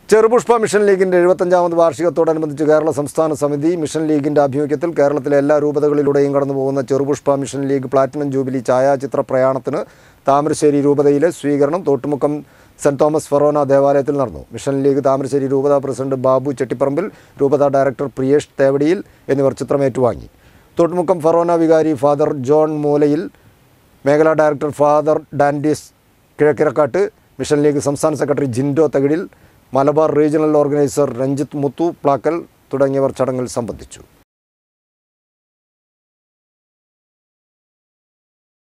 Cherupushpa mission ലീഗിന്റെ എഴുപത്തഞ്ചാമത് വാർഷികത്തോടനുബന്ധിച്ച് കേരള സംസ്ഥാന സമിതി മിഷൻ ലീഗിന്റെ ആഭിമുഖ്യത്തിൽ കേരളത്തിലെ എല്ലാ രൂപതകളിലൂടെയും കടന്നു പോകുന്ന ചെറുപുഷ്പ മിഷൻ ലീഗ് പ്ലാറ്റിനം ജൂബിലി ഛായാചിത്ര പ്രയാണത്തിന് താമരശ്ശേരി രൂപതയിലെ സ്വീകരണം തോട്ടുമുക്കം സെന്റ് തോമസ് ഫെറോന ദേവാലയത്തിൽ നടന്നു മിഷൻ ലീഗ് താമരശ്ശേരി രൂപത പ്രസിഡന്റ് ബാബു ചെട്ടിപ്പറമ്പിൽ രൂപത ഡയറക്ടർ പ്രിയേഷ് തേവടിയിൽ എന്നിവർ ചിത്രമേറ്റുവാങ്ങി തോട്ടുമുക്കം ഫെറോന വികാരി ഫാദർ ജോൺ മൂലയിൽ മേഖലാ director Father Dandis Kizhakkirakkattu mission league സംസ്ഥാന secretary Jindo Thakidil Malabar regional organiser Ranjith Muthuplackal തുടങ്ങിയവർ ചടങ്ങിൽ സംബന്ധിച്ചു